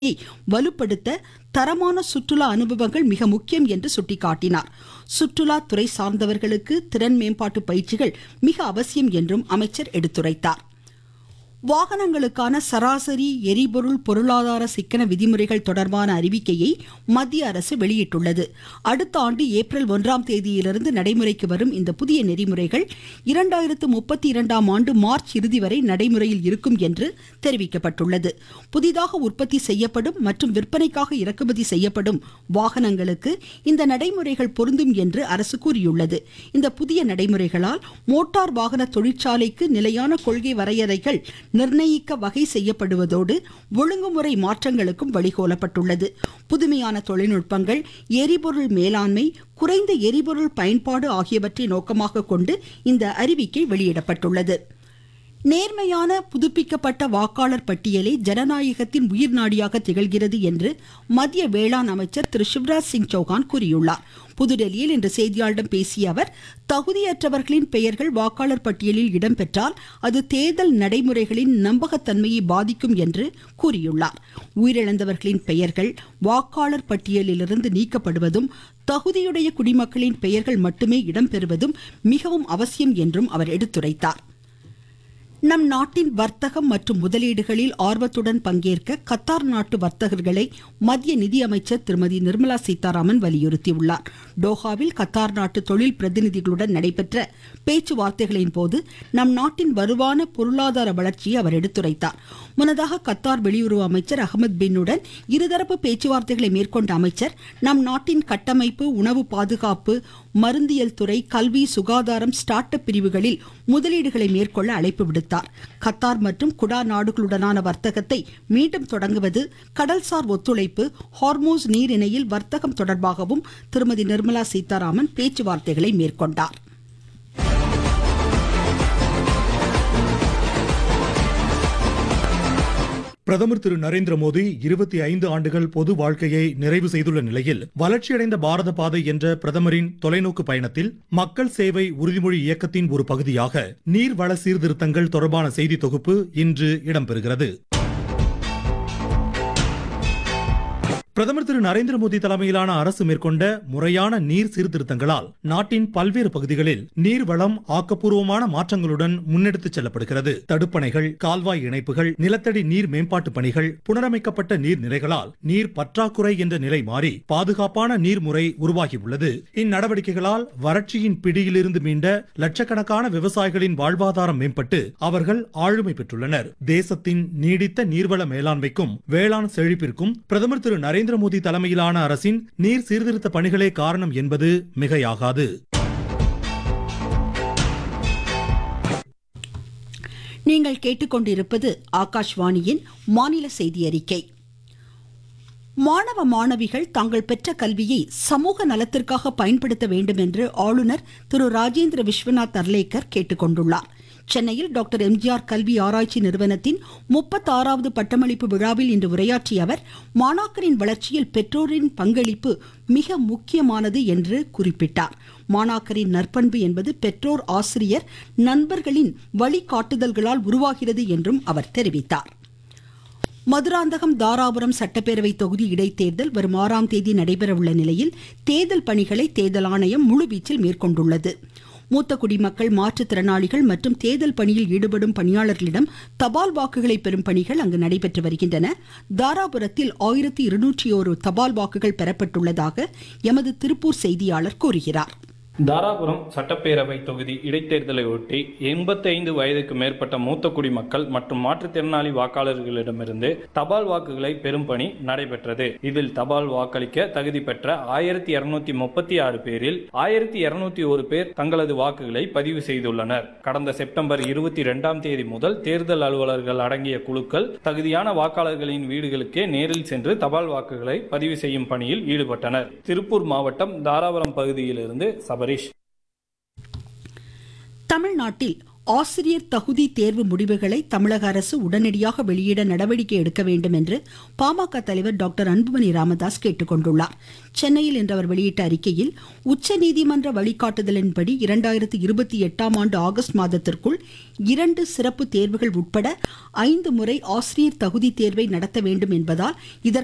வலுப்படுத்த தரமான சுற்றுலா அனுபவங்கள் மிக முக்கியம் என்று சுட்டிக்காட்டினார் சுற்றுலா துறை சார்ந்தவர்களுக்கு திறன் மேம்பாட்டு பயிற்சிகள் மிக அவசியம் என்றும் அமைச்சர் எடுத்துரைத்தார் வாகனங்களுக்கான சராசரி எரிபொருள் பொருளாதார சிக்கன விதிமுறைகள் தொடர்பான அறிவிக்கையை மத்திய அரசு வெளியிட்டுள்ளது அடுத்த ஆண்டு ஏப்ரல் ஒன்றாம் தேதியிலிருந்து நடைமுறைக்கு வரும் இந்த புதிய நெறிமுறைகள் இரண்டாயிரத்து முப்பத்தி இரண்டாம் ஆண்டு மார்ச் இறுதி வரை நடைமுறையில் இருக்கும் என்று தெரிவிக்கப்பட்டுள்ளது புதிதாக உற்பத்தி செய்யப்படும் மற்றும் விற்பனைக்காக இறக்குமதி செய்யப்படும் வாகனங்களுக்கு இந்த நடைமுறைகள் பொருந்தும் என்று அரசு கூறியுள்ளது இந்த புதிய நடைமுறைகளால் மோட்டார் வாகன தொழிற்சாலைக்கு நிலையான கொள்கை வரையறைகள் நிர்ணயிக்க வகை செய்யப்படுவதோடு ஒழுங்குமுறை மாற்றங்களுக்கும் வழிகோலப்பட்டுள்ளது புதுமையான தொழில்நுட்பங்கள் எரிபொருள் மேலாண்மை குறைந்த எரிபொருள் பயன்பாடு ஆகியவற்றை நோக்கமாக கொண்டு இந்த அறிவிக்கை வெளியிடப்பட்டுள்ளது நேர்மையான புதுப்பிக்கப்பட்ட வாக்காளர் பட்டியலே ஜனநாயகத்தின் உயிர் நாடியாக திகழ்கிறது என்று மத்திய வேளாண் அமைச்சர் திரு சிவராஜ் சிங் சௌகான் கூறியுள்ளார் புதுடெல்லியில் இன்று செய்தியாளர்களிடம் பேசிய அவர் தகுதியற்றவர்களின் பெயர்கள் வாக்காளர் பட்டியலில் இடம்பெற்றால் அது தேர்தல் நடைமுறைகளின் நம்பகத்தன்மையை பாதிக்கும் என்று கூறியுள்ளார் உயிரிழந்தவர்களின் பெயர்கள் வாக்காளர் பட்டியலிலிருந்து நீக்கப்படுவதும் தகுதியுடைய குடிமக்களின் பெயர்கள் மட்டுமே இடம்பெறுவதும் மிகவும் அவசியம் என்றும் அவர் எடுத்துரைத்தார் நம் நாட்டின் வர்த்தகம் மற்றும் முதலீடுகளில் ஆர்வத்துடன் பங்கேற்க கத்தார் நாட்டு வர்த்தகர்களை மத்திய நிதியமைச்சர் திருமதி நிர்மலா சீதாராமன் வலியுறுத்தியுள்ளார் டோஹாவில் கத்தார் நாட்டு தொழில் பிரதிநிதிகளுடன் நடைபெற்ற பேச்சுவார்த்தைகளின் போது நம் நாட்டின் வலுவான பொருளாதார வளர்ச்சியை அவர் எடுத்துரைத்தார் முன்னதாக கத்தார் வெளியுறவு அமைச்சர் அகமது பின்னுடன் இருதரப்பு பேச்சுவார்த்தைகளை மேற்கொண்ட அமைச்சர் நம் நாட்டின் கட்டமைப்பு உணவு பாதுகாப்பு மருந்தியல் துறை கல்வி சுகாதாரம் ஸ்டார்ட் அப் பிரிவுகளில் முதலீடுகளை மேற்கொள்ள அழைப்பு விடுத்தார் கத்தார் மற்றும் குடா நாடுகளுடனான வர்த்தகத்தை மீண்டும் தொடங்குவது கடல்சார் ஒத்துழைப்பு ஹார்மோஸ் நீரிணையில் வர்த்தகம் தொடர்பாகவும் திருமதி நிர்மலா சீதாராமன் பேச்சுவார்த்தைகளை மேற்கொண்டார் பிரதமர் திரு நரேந்திர மோடி இருபத்தி ஐந்து ஆண்டுகள் பொது வாழ்க்கையை நிறைவு செய்துள்ள நிலையில் வளர்ச்சியடைந்த பாரத பாதை என்ற பிரதமரின் தொலைநோக்கு பயணத்தில் மக்கள் சேவை உறுதிமொழி இயக்கத்தின் ஒரு பகுதியாக நீர்வள சீர்திருத்தங்கள் தொடர்பான செய்தி தொகுப்பு இன்று இடம்பெறுகிறது பிரதமர் திரு நரேந்திர மோடி தலைமையிலான அரசு மேற்கொண்ட முறையான நீர் சீர்திருத்தங்களால் நாட்டின் பல்வேறு பகுதிகளில் நீர்வளம் ஆக்கப்பூர்வமான மாற்றங்களுடன் முன்னெடுத்துச் செல்லப்படுகிறது தடுப்பணைகள் கால்வாய் இணைப்புகள் நிலத்தடி நீர் மேம்பாட்டு பணிகள் புனரமைக்கப்பட்ட நீர்நிலைகளால் நீர் பற்றாக்குறை என்ற நிலை மாறி பாதுகாப்பான நீர்முறை உருவாகியுள்ளது இந்நடவடிக்கைகளால் வறட்சியின் பிடியிலிருந்து மீண்ட லட்சக்கணக்கான விவசாயிகளின் வாழ்வாதாரம் மேம்பட்டு அவர்கள் ஆளுமை பெற்றுள்ளனர் தேசத்தின் நீடித்த நீர்வள மேலாண்மைக்கும் வேளாண் செழிப்பிற்கும் பிரதமர் திரு நரேந்திர நரேந்திர மோடி தலைமையிலான அரசின் நீர் சீர்திருத்த பணிகளே காரணம் என்பது மிகையாகாது நீங்கள் கேட்டுக்கொண்டிருப்பது ஆகாஷ்வாணியின் மாநில செய்தி அறிக்கை மாணவ மாணவிகள் தாங்கள் பெற்ற கல்வியை சமூக நலத்திற்காக பயன்படுத்த வேண்டும் என்று ஆளுநர் திரு ராஜேந்திர விஸ்வநாத் அர்லேக்கர் கேட்டுக்கொண்டுள்ளார் சென்னையில் டாக்டர் எம்ஜிஆர் கல்வி ஆராய்ச்சி நிறுவனத்தின் முப்பத்தாறாவது பட்டமளிப்பு விழாவில் இன்று உரையாற்றிய அவர் மாணாக்கரின் வளர்ச்சியில் பெற்றோரின் பங்களிப்பு மிக முக்கியமானது என்று குறிப்பிட்டார் மாணாக்கரின் நற்பண்பு என்பது பெற்றோர் ஆசிரியர் நண்பர்களின் வழிகாட்டுதல்களால் உருவாகிறது என்றும் அவர் தெரிவித்தார் மதுராந்தகம் தாராபுரம் சட்டப்பேரவை தொகுதி இடைத்தேர்தல் வரும் ஆறாம் தேதி நடைபெறவுள்ள நிலையில் தேர்தல் பணிகளை தேர்தல் ஆணையம் முழுவீச்சில் மேற்கொண்டுள்ளது மூத்த குடிமக்கள் மாற்றுத்திறனாளிகள் மற்றும் தேர்தல் பணியில் ஈடுபடும் பணியாளர்களிடம் தபால் வாக்குகளை பெறும் பணிகள் அங்கு நடைபெற்று வருகின்றன தாராபுரத்தில் ஆயிரத்தி இருநூற்றி ஒரு தபால் வாக்குகள் பெறப்பட்டுள்ளதாக எமது திருப்பூர் செய்தியாளர் கூறுகிறார் தாராபுரம் சட்டப்பேரவை தொகுதி இடைத்தேர்தலை ஒட்டி எண்பத்தைந்து வயதுக்கு மேற்பட்ட மூத்த குடிமக்கள் மற்றும் மாற்றுத்திறனாளி வாக்காளர்களிடமிருந்து தபால் வாக்குகளை பெறும் பணி நடைபெற்றது இதில் தபால் வாக்களிக்க தகுதி பெற்ற ஆயிரத்தி இருநூத்தி முப்பத்தி ஆறு பேரில் ஆயிரத்தி இருநூத்தி ஒரு பேர் தங்களது வாக்குகளை பதிவு செய்துள்ளனர் கடந்த செப்டம்பர் இருபத்தி இரண்டாம் தேதி முதல் தேர்தல் அலுவலர்கள் அடங்கிய குழுக்கள் தகுதியான வாக்காளர்களின் வீடுகளுக்கே நேரில் சென்று தபால் வாக்குகளை பதிவு செய்யும் பணியில் ஈடுபட்டனர் திருப்பூர் மாவட்டம் தாராபுரம் பகுதியிலிருந்து சபரி தமிழ்நாட்டில் ஆசிரியர் தகுதி தேர்வு முடிவுகளை தமிழக அரசு உடனடியாக வெளியிட நடவடிக்கை எடுக்க வேண்டும் என்று பாமக தலைவர் டாக்டர் அன்புமணி ராமதாஸ் கேட்டுக்கொண்டுள்ளார் சென்னையில் இன்று அவர் வெளியிட்ட அறிக்கையில் உச்சநீதிமன்ற வழிகாட்டுதலின்படி இரண்டாயிரத்தி இருபத்தி எட்டாம் ஆண்டு ஆகஸ்ட் மாதத்திற்குள் இரண்டு சிறப்பு தேர்வுகள் உட்பட ஐந்து முறை ஆசிரியர் தகுதி தேர்வை நடத்த வேண்டும் என்பதால் இதற்கு